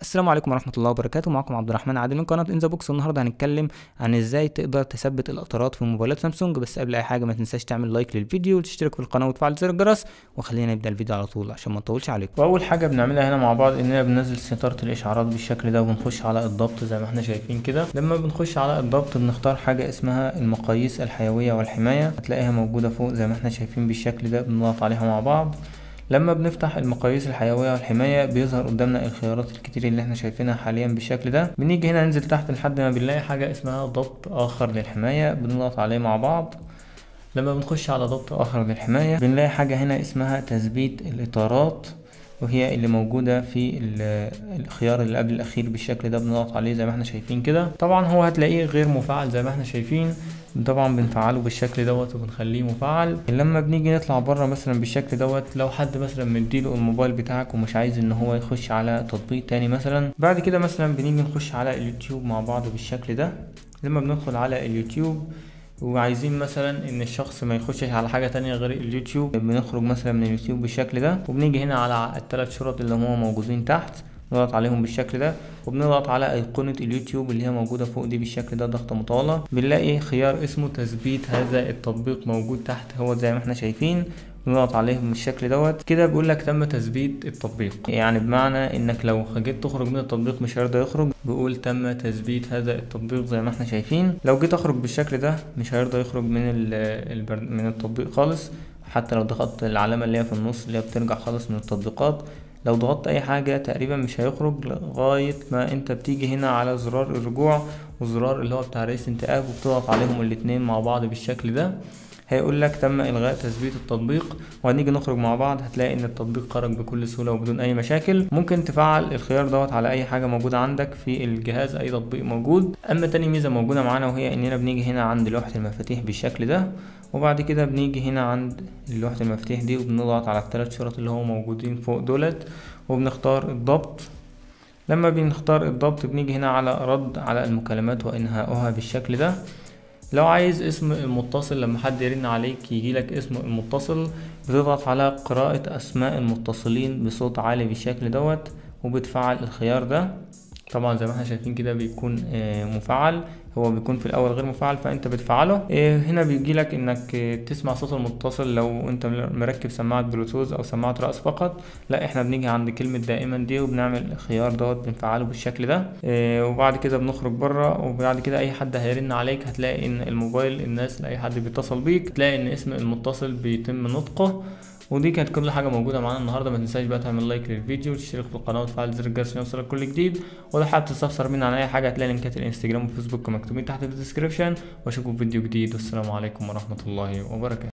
السلام عليكم ورحمة الله وبركاته معكم عبد الرحمن عادل من قناة انزا بوكس والنهاردة هنتكلم عن ازاي تقدر تثبت الاطارات في موبايلات سامسونج بس قبل اي حاجة ما تنساش تعمل لايك للفيديو وتشترك في القناة وتفعل زر الجرس وخلينا نبدأ الفيديو على طول عشان ما نطولش عليكم واول حاجه بنعملها هنا مع بعض اننا بننزل ستاره الاشعارات بالشكل ده وبنخش على الضبط زي ما احنا شايفين كده لما بنخش على الضبط بنختار حاجه اسمها المقاييس الحيويه والحمايه هتلاقيها موجوده فوق زي ما احنا شايفين بالشكل ده بنضغط عليها مع بعض لما بنفتح المقاييس الحيوية والحماية بيظهر قدامنا الخيارات الكتير اللي احنا شايفينها حاليا بالشكل ده بنيجي هنا ننزل تحت لحد ما بنلاقي حاجة اسمها ضبط آخر للحماية بنضغط عليه مع بعض لما بنخش على ضبط آخر للحماية بنلاقي حاجة هنا اسمها تثبيت الإطارات وهي اللي موجودة في الخيار اللي قبل الأخير بالشكل ده بنضغط عليه زي ما احنا شايفين كده طبعا هو هتلاقيه غير مفعل زي ما احنا شايفين طبعا بنفعله بالشكل دوت وبنخليه مفعل لما بنيجي نطلع بره مثلا بالشكل دوت لو حد مثلا مديله الموبايل بتاعك ومش عايز ان هو يخش على تطبيق تاني مثلا بعد كده مثلا بنيجي نخش على اليوتيوب مع بعض بالشكل ده لما بندخل على اليوتيوب وعايزين مثلا ان الشخص ما يخشش على حاجه تانية غير اليوتيوب بنخرج مثلا من اليوتيوب بالشكل ده وبنيجي هنا على الثلاث شرط اللي هم موجودين تحت نضغط عليهم بالشكل ده وبنضغط على ايقونة اليوتيوب اللي هي موجودة فوق دي بالشكل ده ضغطة مطولة بنلاقي خيار اسمه تثبيت هذا التطبيق موجود تحت هو زي ما احنا شايفين نضغط عليهم بالشكل دوت كده بيقول لك تم تثبيت التطبيق يعني بمعنى انك لو جيت تخرج من التطبيق مش هيرضى يخرج بيقول تم تثبيت هذا التطبيق زي ما احنا شايفين لو جيت اخرج بالشكل ده مش هيرضى يخرج من البر... من التطبيق خالص حتى لو ضغطت العلامة اللي هي في النص اللي هي بترجع خالص من التطبيقات لو ضغطت اي حاجة تقريبا مش هيخرج لغاية ما انت بتيجي هنا على زرار الرجوع والزرار اللي هو بتاع رئيس انتقال وبتضغط عليهم الاتنين مع بعض بالشكل ده هيقول لك تم الغاء تثبيت التطبيق وهنيجي نخرج مع بعض هتلاقي ان التطبيق خرج بكل سهوله وبدون اي مشاكل ممكن تفعل الخيار دوت على اي حاجه موجوده عندك في الجهاز اي تطبيق موجود اما تاني ميزه موجوده معانا وهي اننا بنيجي هنا عند لوحه المفاتيح بالشكل ده وبعد كده بنيجي هنا عند لوحه المفاتيح دي وبنضغط على الثلاث شرط اللي هم موجودين فوق دولت وبنختار الضبط لما بنختار الضبط بنيجي هنا على رد على المكالمات وانهاؤها بالشكل ده لو عايز اسم المتصل لما حد يرن عليك يجيلك اسم المتصل بتضغط على قراءة اسماء المتصلين بصوت عالي بالشكل دوت وبتفعل الخيار ده طبعا زي ما احنا شايفين كده بيكون مفعل هو بيكون في الاول غير مفعل فانت بتفعله هنا بيجي لك انك تسمع صوت المتصل لو انت مركب سماعه بلوتوث او سماعه راس فقط لا احنا بنيجي عند كلمه دائما دي وبنعمل الخيار دوت بنفعله بالشكل ده وبعد كده بنخرج بره وبعد كده اي حد هيرن عليك هتلاقي ان الموبايل الناس لاي حد بيتصل بيك تلاقي ان اسم المتصل بيتم نطقه ودي كانت كل حاجه موجوده معانا النهارده ما تنساش بقى تعمل لايك للفيديو وتشترك في القناه وتفعل زر الجرس عشان يوصلك كل جديد ولو حابب تستفسر مني عن اي حاجه هتلاقي لينكات الانستجرام والفيسبوك مكتوبين تحت في الديسكربشن واشوفكم في فيديو جديد والسلام عليكم ورحمه الله وبركاته